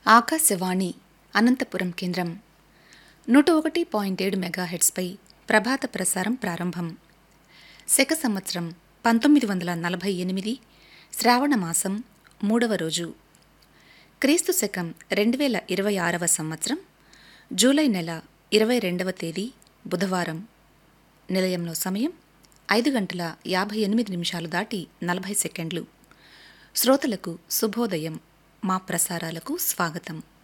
ఆకాశవాణి అనంతపురం కేంద్రం నూట ఒకటి పాయింట్ ఏడు మెగాహెడ్స్పై ప్రభాత ప్రసారం ప్రారంభం శక సంవత్సరం పంతొమ్మిది వందల నలభై ఎనిమిది శ్రావణ మాసం మూడవ రోజు క్రీస్తు శకం రెండు వేల ఇరవై ఆరవ సంవత్సరం జూలై నెల ఇరవై రెండవ తేదీ బుధవారం నిలయంలో సమయం ఐదు గంటల యాభై ఎనిమిది నిమిషాలు దాటి నలభై సెకండ్లు శ్రోతలకు శుభోదయం మా ప్రసారాలకు స్వాగతం